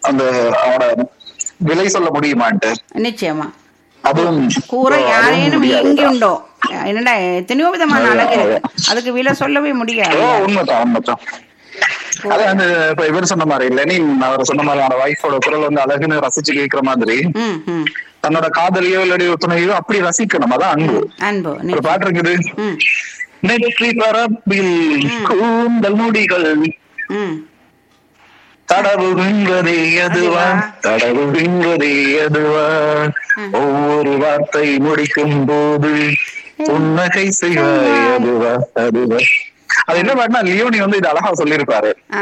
அந்த அவனோட விலை சொல்ல முடியுமான்ட்டு நிச்சயமா அதுவும் கூற அதுவும் யாரேனும் முடியாது. இங்கே உண்டோ என்னடா எத்தனையோ விதமான அழகு இருக்கு அதுக்கு விலை சொல்லவே முடியாது ஓ உண்மைதான் உண்மைதான் அது அந்த இப்ப இவர் சொன்ன மாதிரி லெனின் அவர் சொன்ன மாதிரி அவனோட வைஃபோட குரல் வந்து அழகுன்னு ரசிச்சு கேட்கிற மாதிரி ம் ம் தன்னோட காதலியோ இல்லாடி ஒரு துணையோ அப்படி ரசிக்கணும் அதான் அன்பு அன்பு ஒரு நிச்சயம். பாட்டு இருக்குது ம் நெற்றி பரப்பில் கூந்தல் முடிகள் ம் தடவுகின்றதே அதுவா தடவுகின்றதே அதுவா ஒவ்வொரு வார்த்தை முடிக்கும் போது புன்னகை செய்வாய் அதுவா அதுவா அது என்ன பாட்டுனா லியோனி வந்து இது அழகா சொல்லியிருப்பாரு ஆ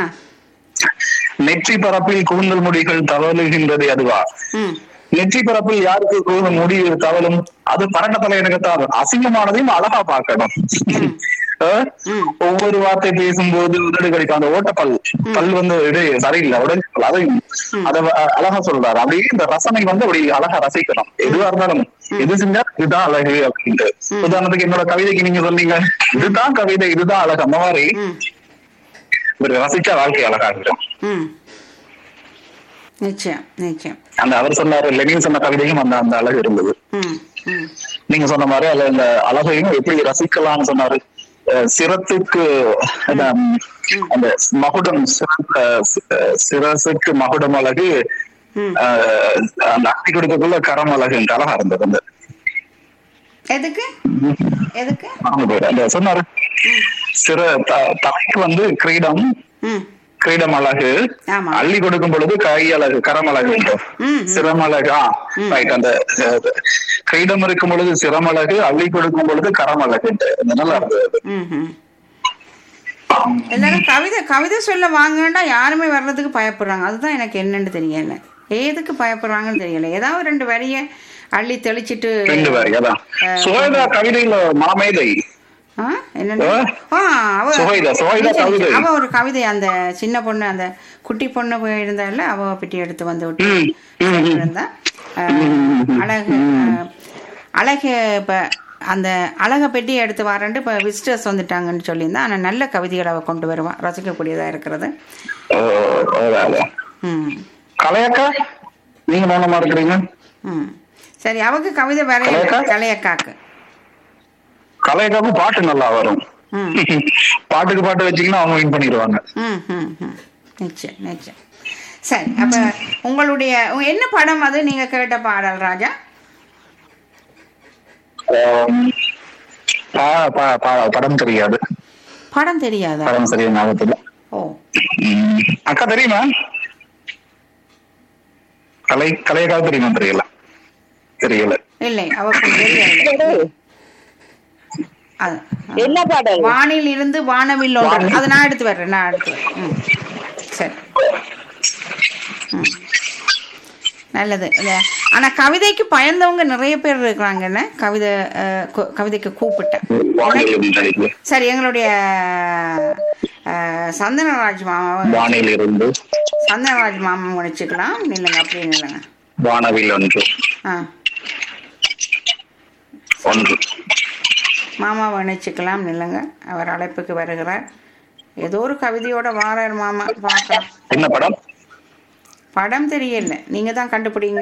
நெற்றி பரப்பில் கூந்தல் முடிகள் தவழுகின்றதே அதுவா ம் நெற்றி பரப்பில் யாருக்கு கூந்தல் முடி தவளும் அது பரட்ட தலையனுக்குத்தான் அசிங்கமானதையும் அழகா பார்க்கணும் அஹ்? ம். ஒவ்வொரு வார்த்தை பேசும்போது உதடு கடிக்கும் அந்த ஓட்டப்பல் பல் வந்து இது சரியில்லை உடல் அதையும் அத அ- அழகா சொல்றாரு அப்படியே இந்த ரசனை வந்து அப்படி அழகா ரசிக்கணும் எதுவா இருந்தாலும் எது செஞ்சா இதுதான் அழகு அப்படின்ட்டு உதாரணத்துக்கு என்னோட கவிதைக்கு நீங்க சொன்னீங்க இதுதான் கவிதை இதுதான் அழகு அந்த மாதிரி ம் ஒரு ரசிச்சா வாழ்க்கை அழகா இருக்கும் ம் நிச்சயம் நிச்சயம் அந்த அவர் சொன்னாரு லெனின் சொன்ன கவிதையும் அந்த அந்த அழகு இருந்தது ம் ம் நீங்க சொன்ன மாதிரி அதுல இந்த அழகையும் எப்படி ரசிக்கலாம்னு சொன்னாரு அஹ் சிரத்துக்கு அந்த, அந்த மகுடம் சிரத்த சி- சிரசுக்கு மகுடம் அழகு ம். அஹ், அந்த அக்தி கொடுக்கக்குள்ள கரம் அழகு அழகா இருந்தது அந்த எதுக்கு எதுக்கு மறந்து போயிடு. அந்த சொன்னாரு சிற த- தலைக்கு வந்து கிரீடம் ம் கிரீடம் அழகு ஆமா. அள்ளி கொடுக்கும் பொழுது கை அழகு கரம் அழகு ம், சிரம் அழகா ரைட் அந்த அஹ், கிரீடம் இருக்கும் பொழுது சிரம் அழகு அள்ளி கொடுக்கும் பொழுது கரம் அழகு இந்த நல்லா இருந்தது ம் ம் எல்லாரும் கவிதை கவிதை சொல்ல வாங்கன்னா யாருமே வர்றதுக்கு பயப்படுறாங்க அதுதான் எனக்கு என்னன்னு தெரியல ஏதுக்கு பயப்படுறாங்கன்னு தெரியல ஏதாவது ரெண்டு வரிய அள்ளி தெளிச்சிட்டு ரெண்டு பேர் அதான் சுவேதா கவிதையில மனமேதை ஆ என்னன்னு ஆ? ஆ அவ சுவைதா, சுவைதா நிச்சயம், கவிதை. அவ ஒரு கவிதை அந்த சின்ன பொண்ணு அந்த குட்டி பொண்ணு போயிருந்தால அவ பெட்டி எடுத்து வந்து விட்டு ம், ம், ம். இருந்தா ஆ, அழகு ஆ, அழகு இப்ப அந்த அழக பெட்டி எடுத்து வரேன்ட்டு இப்ப விசிட்டர்ஸ் வந்துட்டாங்கன்னு சொல்லியிருந்தா ஆனா நல்ல கவிதைகளை அவ கொண்டு வருவா ரசிக்கக்கூடியதா இருக்கிறது ஓ, அதான். ம் கலையக்கா நீங்க மௌனமா இருக்கிறீங்க ம் சரி அவக்கு கவிதை வரைய கலையக்கா? கலையக்காக்கு கலையக்காவுக்கு பாட்டு நல்லா வரும் ம் பாட்டுக்கு பாட்டு வச்சீங்கன்னா அவங்க வின் பண்ணிடுவாங்க ம் ம் ம் நிச்சயம் நிச்சயம் சரி அப்ப உங்களுடைய உங்க- என்ன படம் அது நீங்க கேட்ட பாடல் ராஜா ஆம், பா- பா- பா- படம் தெரியாது படம் தெரியாதா படம் சரியா ஞாபகத்துல ஓ ம். அக்கா தெரியுமா கலை கலையக்காக தெரியுமா தெரியல தெரியல இல்லை அவருக்கு தெரியவில்லை அது என்ன பாடல் வானில் இருந்து வானவில் ஒன்று அது நான் எடுத்து வர்றேன் நான் எடுத்து வர்றேன் ம். சரி ம். நல்லது இல்ல, ஆனா கவிதைக்கு பயந்தவங்க நிறைய பேர் இருக்கிறாங்கல்ல கவிதை அஹ், கு- கவிதைக்கு கூப்பிட்டேன் வானில் இருந்து சரி எங்களுடைய அஹ், சந்தனராஜ் மாமா வானில் இருந்து சந்தனராஜ் மாமா முடிச்சுக்கலாம் நில்லுங்க அப்படியே நில்லுங்க வானவில் ஒன்று ஆ ஒன்று மாமாவை நினைச்சுக்கலாம் நில்லுங்க அவர் அழைப்புக்கு வருகிறார் ஏதோ ஒரு கவிதையோட வாரார் மாமா பார்க்கலாம் என்ன படம் படம் தெரியல நீங்க தான் கண்டுபிடிங்க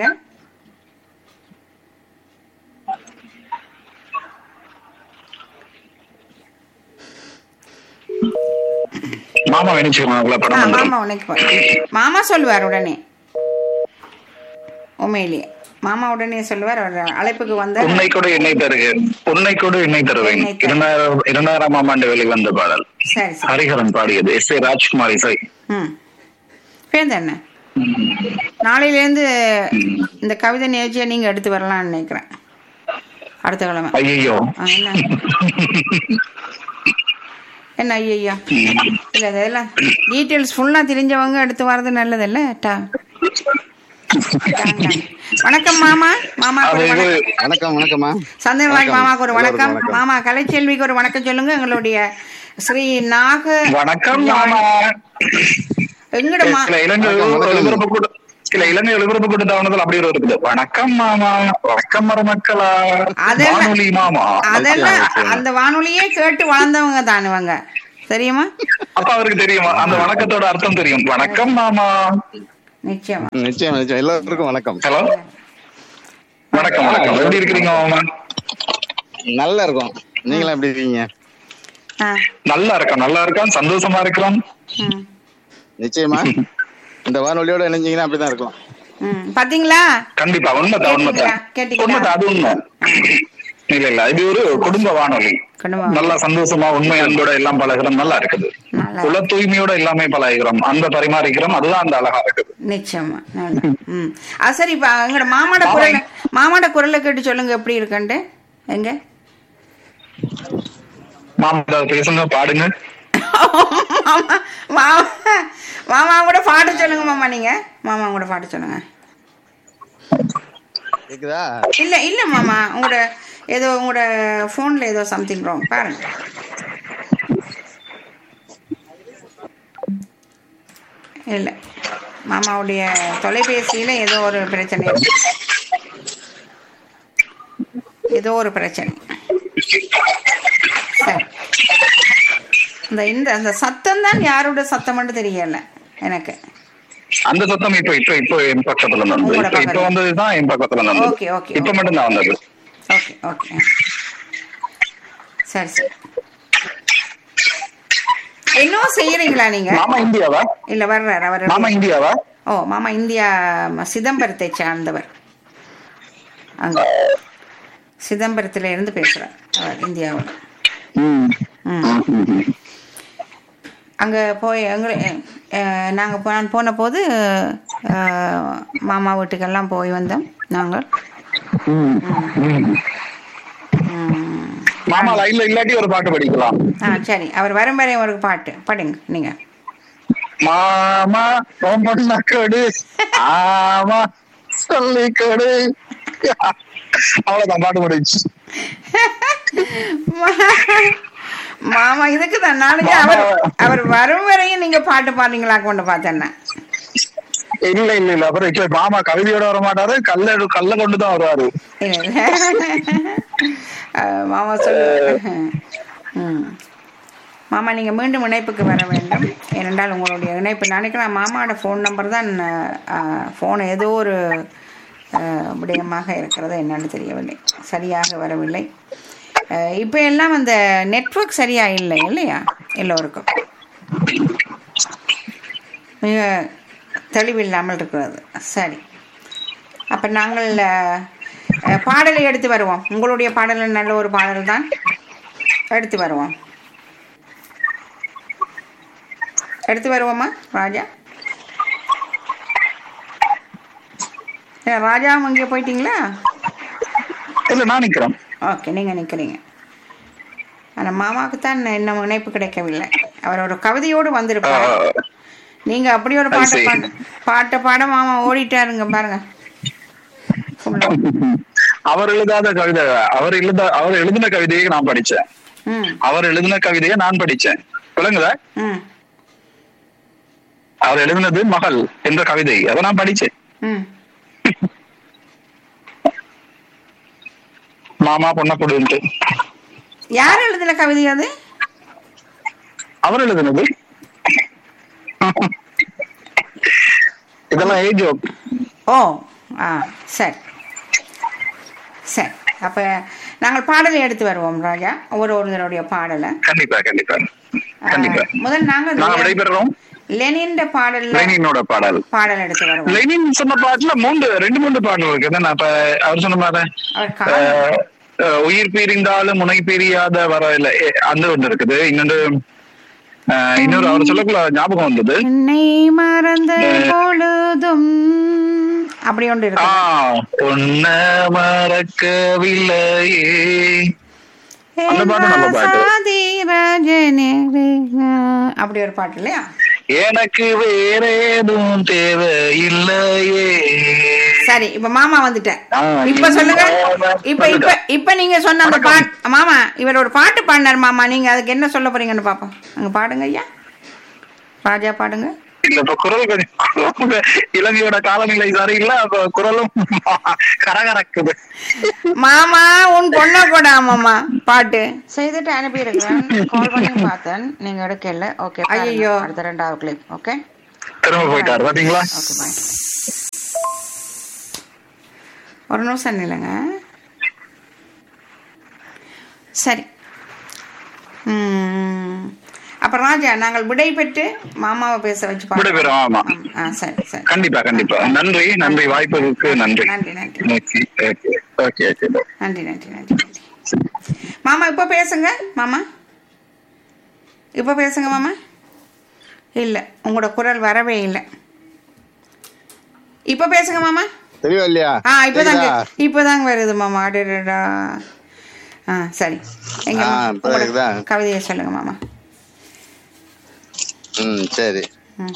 மாமா வேணிச்சுக்கோங்களா ஆ, படம் வந்துரும். மாமா உனக்கு பா- மாமா சொல்லுவார் உடனே உண்மையிலேயே மாமா உடனே சொல்லுவார் அவர் அழைப்புக்கு வந்த உன்னை கூட எண்ணெய் தருக உன்னை கூட எண்ணெய் தருவேன் எண்ணெய் தரு- இரண்டாயிரம் இரண்டாயிரம் ஆண்டு வெளிவந்த பாடல் சரி சரி ஹரிஹரன் பாடியது எஸ் ஏ ராஜ்குமார் இசை ம் பேருந்து என்ன நாளையிலேருந்து இந்த கவிதை நிகழ்ச்சியை நீங்க எடுத்து வரலாம்னு நினைக்கிறேன் அடுத்த கிழமை ஐயோ ஆ, என்ன என்ன ஐயா இல்ல இதெல்லாம் டீட்டெயில்ஸ் ஃபுல்லா தெரிஞ்சவங்க எடுத்து வர்றது நல்லதில்ல டா டாங், டாங். வணக்கம் மாமா மாமா அது ஒரு இது வணக்கம் வணக்கம் வணக்கம்மா சந்தனராஜ் வணக்கம். மாமாக்கு ஒரு வணக்கம் எல்லாருக்கும் வணக்கம். மாமா கலைச்செல்விக்கு ஒரு வணக்கம் சொல்லுங்க எங்களுடைய ஸ்ரீ நாக வணக்கம் மாமா எங்கட மா சில இலங்கை வணக்கம், வணக்கம். ஒளிபரப்பு கூட சில இலங்கை ஒளிபரப்பு கூட தவணத்தில் அப்படி ஒரு இருக்குது வணக்கம் மாமா வணக்கம் மருமக்களா அதெல்லாம் வானொலி மாமா அதெல்லாம் நிச்சயம். அந்த வானொலியே கேட்டு வளர்ந்தவங்க தானுவங்க தெரியுமா அப்ப அவருக்கு தெரியுமா அந்த வணக்கத்தோட அர்த்தம் தெரியும் வணக்கம் மாமா நிச்சயமா ம், நிச்சயம் நிச்சயம் எல்லாருக்கும் வணக்கம் ஹலோ வணக்கம் வணக்கம் எப்படி இருக்கிறீங்க மாமா நல்லா இருக்கும் நீங்களும் எப்படி இருக்கீங்க ஆ நல்லா இருக்கோம் நல்லா இருக்கோம் சந்தோஷமா இருக்கிறோம் ம் நிச்சயமா இந்த வானொலியோட இணைஞ்சீங்கன்னா அப்படிதான் இருக்கும் ம் பாத்தீங்களா கண்டிப்பா உண்மைதான் உண்மைதான் கேட்டீங்களா? உண்மைதான் அது உண்மை இல்ல இல்ல இது ஒரு குடும்ப வானொலி குடும்பம் நல்லா சந்தோஷமா உண்மை அன்போட எல்லாம் பழகிறோம் நல்லா இருக்குது நல்லா உள்ள தூய்மையோட எல்லாமே பழகிறோம் அந்த பரிமாறிக்கிறோம் அதுதான் அந்த அழகா இருக்குது நிச்சயமா நல்லா ம் அது சரி இப்போ எங்களோட மாமாட குரல் மாமாட குரலை கேட்டு சொல்லுங்க எப்படி இருக்குன்ட்டு எங்க மாமா ஏதாவது பேசுங்க பாடுங்க மாமா மாமா மாமா கூட பாட்டு சொல்லுங்க மாமா நீங்க மாமா கூட பாட்டு சொல்லுங்க கேக்குதா இல்ல இல்ல மாமா உங்களோட ஏதோ உங்களோட போன்ல ஏதோ சம்திங் ராங் பாருங்க இல்ல மாமாவுடைய தொலைபேசியில ஏதோ ஒரு பிரச்சனை இருக்கு. ஏதோ ஒரு பிரச்சனை சரி இந்த இந்த அந்த சத்தம் தான் யாரோட சத்தம்னு தெரியல எனக்கு அந்த சத்தம் இப்ப இப்ப இப்ப என் பக்கத்துல நடந்தது உங்களோட இப்ப இப்ப பக்கத்துல. வந்ததுதான் என் பக்கத்துல நடந்தது ஓகே, ஓகே, இப்ப ஓகே. மட்டும் தான் வந்தது ஓகே ஓகே சரி சரி இன்னும் செய்யறீங்களா நீங்க மாமா இந்தியாவா இல்ல வர்றாரு அவர் மாமா இந்தியாவா ஓ மாமா இந்தியா ம- சிதம்பரத்தை சார்ந்தவர் அங்க சிதம்பரத்துல இருந்து பேசுறார் அவர் இந்தியாவில் ம். ம். ம், ம், ம். அங்க போய் எங்களை அஹ், நாங்க போ- நான் போன போது அஹ், மாமா வீட்டுக்கெல்லாம் போய் வந்தோம் நாங்கள் ம், ம். ம். மாமா லைன்ல இல்லாட்டி ஒரு பாட்டு படிக்கலாம் ஆ சரி அவர் வரும் வரை ஒரு பாட்டு பாடுங்க நீங்க மாமா உன் பொண்ண கொடு ஆமா சொல்லி கொடு அவ்வளவுதான் பாட்டு முடிச்சு மாமா இதுக்கு தான் நாளைக்கு அவர் அவர் வரும் வரையும் நீங்க பாட்டு பாடுறீங்களா கொண்டு பார்த்தேன்னா இல்ல இல்ல இல்ல அப்புறம் இப்ப மாமா கவிதையோட வர மாட்டாரு கல்ல கல்ல கொண்டுதான் வருவாரு இல்ல, இல்ல. அஹ், மாமா சொல்லு ம். மாமா நீங்க மீண்டும் இணைப்புக்கு வர வேண்டும் ஏனென்றால் உங்களுடைய இணைப்பு நினைக்கிறேன் மாமாவோட ஃபோன் நம்பர் தான் ஃபோன் ஏதோ ஒரு அஹ், விடயமாக இருக்கிறது என்னன்னு தெரியவில்லை சரியாக வரவில்லை அஹ், இப்போ எல்லாம் அந்த நெட்வொர்க் சரியா இல்லை இல்லையா எல்லோருக்கும் மிக தெளிவில்லாமல் இருக்கிறது சரி அப்ப நாங்கள் அஹ், பாடலை எடுத்து வருவோம் உங்களுடைய பாடல் நல்ல ஒரு பாடல் தான் எடுத்து வருவோம் எடுத்து வருவோமா ராஜா ஏ, ராஜாவும் இங்கே போயிட்டீங்களா இல்ல நான் நிக்கிறேன் ஓகே நீங்கள் நிற்கிறீங்க ஆனால் மாமாவுக்கு தான் இன்னும் இணைப்பு கிடைக்கவில்லை அவர் ஒரு கவிதையோடு வந்திருப்பார் ஆஹ், நீங்க அப்படி ஒரு I பாட்டு see. பாட பாட்டை பாட மாமா ஓடிட்டாருங்க பாருங்க Full ஆ. அவர் எழுதாத கவிதை அவர் எழுத அவர் எழுதின கவிதையை நான் படிச்சேன் ம் அவர் எழுதின கவிதையை நான் படிச்சேன் விளங்குதா ம் அவர் எழுதினது மகள் என்ற கவிதை அதை நான் படிச்சேன் ம் மாமா பொண்ண கொடுன்ட்டு யார் எழுதின கவிதை அது அவர் எழுதினது இதெல்லாம் ஏஜ் ஓ ஆ சரி சரி அப்ப நாங்கள் பாடலை எடுத்து வருவோம் ராஜா ஒரு ஒருத்தருடைய பாடலை கண்டிப்பா கண்டிப்பா ஆ, கண்டிப்பா முதல் நாங்கள் நாங்க விடைபெறுறோம் லெனின் பாடல்ல லெனினோட பாடல் பாடல் எடுத்து வருவோம் லெனின் சொன்ன பாட்டுல மூன்று ரெண்டு மூன்று பாடல் இருக்கு என்ன இப்ப அவர் சொன்ன மாதிரி அவர் காலம் அஹ், அஹ், உயிர் பிரிந்தாலும் முனை பிரியாத வர இல்ல எ- அந்த ஒன்று இருக்குது இன்னொன்று அஹ், இன்னொரு அவர் சொல்லக்குள்ள ஞாபகம் வந்தது என்னை மறந்த பொழுதும் அப்படி ஒன்று இருக்கு ஆஹ் பொன்ன மறக்கவில்லையே அந்த பாட்டு நல்ல பாட்டு. சாதி ரஜினி அப்படி ஒரு பாட்டு இல்லையா எனக்கு வேற ஏதும் தேவை இல்லையே சரி இப்ப மாமா வந்துட்டேன் ஆ, இப்ப சொல்லுங்க மாமா இப்ப இப்ப இப்ப நீங்க சொன்ன அந்த பாட்டு மாமா இவர் ஒரு பாட்டு பாடினார் மாமா நீங்க அதுக்கு என்ன சொல்ல போறீங்கன்னு பாப்போம் அங்க பாடுங்க ஐயா ராஜா பாடுங்க இல்ல இப்ப குரல் கொஞ்சம் இலங்கையோட காலநிலை சரியில்லை அப்ப குரலும் கரகரக்குது மாமா உன் பொண்ண கூட ஆமாமா பாட்டு செய்துட்டு அனுப்பியிருக்கிறேன் கால் பண்ணி பார்த்தேன் நீங்க எடுக்கல ஓகே ஐயோ அடுத்த ரெண்டாவது கிளிப் ஓகே திரும்ப போயிட்டாரு பாத்தீங்களா ஓகே பாய் ஒரு நிமிஷம் இல்லைங்க சரி ம். அப்ப ராஜா நாங்கள் விடை பெற்று மாமாவை பேச வச்சு பார்க்கிறோம். விடைபெறும், ஆமா. ஆ சரி சரி கண்டிப்பா கண்டிப்பா நன்றி நன்றி வாய்ப்புக்கு நன்றி நன்றி நன்றி ஓகே ஓகே ஓகே ஓகே நன்றி நன்றி நன்றி நன்றி மாமா இப்போ பேசுங்க மாமா இப்போ பேசுங்க மாமா இல்லை உங்களோட குரல் வரவே இல்லை இப்போ பேசுங்க மாமா தெரியவா இல்லையா ஆ இப்போதாங்க கேக்குதா? இப்போதாங்க வருது மாமா அடடா ஆ சரி எங்க ஆ, மாமா? இப்ப உங்களோட கேக்குதா? கவிதையை சொல்லுங்க மாமா ம் சரி ம்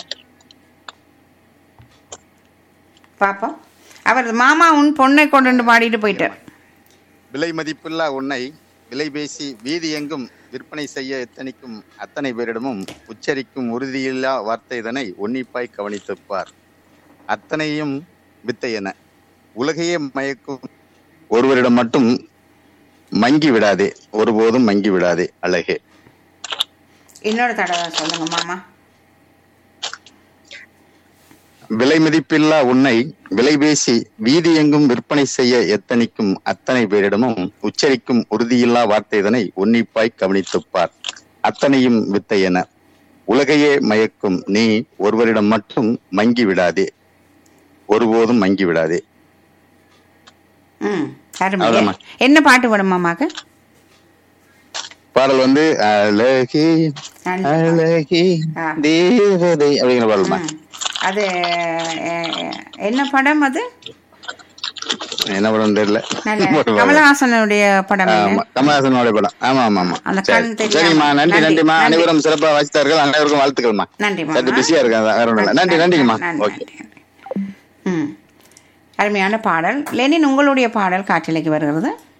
பாப்போம் அவர் மாமா உன் பொண்ணை கொண்டு வந்து பாடிட்டு போயிட்டார் விலை மதிப்பில்லா உன்னை விலை பேசி வீதி எங்கும் விற்பனை செய்ய எத்தனைக்கும் அத்தனை பேரிடமும் உச்சரிக்கும் உறுதியில்லா வார்த்தை இதனை உன்னிப்பாய் கவனித்துப் பார் அத்தனையும் வித்தை என உலகையே மயக்கும் ஒருவரிடம் மட்டும் மங்கி விடாதே ஒருபோதும் மங்கி விடாதே அழகே இன்னொரு தடவை சொல்லுங்க மாமா விலை மதிப்பில்லா உன்னை விலை பேசி வீதி எங்கும் விற்பனை செய்ய எத்தனைக்கும் அத்தனை பேரிடமும் உச்சரிக்கும் உறுதியில்லா வார்த்தை இதனை உன்னிப்பாய் கவனித்துப் பார் அத்தனையும் வித்தை என உலகையே மயக்கும் நீ ஒருவரிடம் மட்டும் மங்கி விடாதே ஒருபோதும் மங்கி விடாதே ம் அருமை அவ்வளவுதாம்மா. என்ன பாட்டு வேணும் மாமாக்கு பாடல் வந்து அழகே நன்றி. அழகே ஆ. தேவதை அப்படிங்கிற பாடல்மா ம். அது அஹ், என்ன படம் அது என்ன படம் தெரியல நல்ல கமலஹாசனுடைய படம் ஆமா என்ன? கமலஹாசனோட படம் ஆமா ஆமா ஆமா அந்த சரி. கண் தெரியாம. சரிம்மா நன்றி நன்றி, நன்றிம்மா நன்றி. அனைவரும் சிறப்பா வாசித்தார்கள் அனைவருக்கும் வாழ்த்துக்கள்மா நன்றி சற்று மாமா பிஸியா இருக்காங்க வேற ஒண்ணும் இல்ல நன்றி நன்றிங்கம்மா நன்றி, ஓகே நன்றி, நன்றி. ம் அருமையான பாடல் லெனின் உங்களுடைய பாடல் காற்றிலைக்கு வருகிறது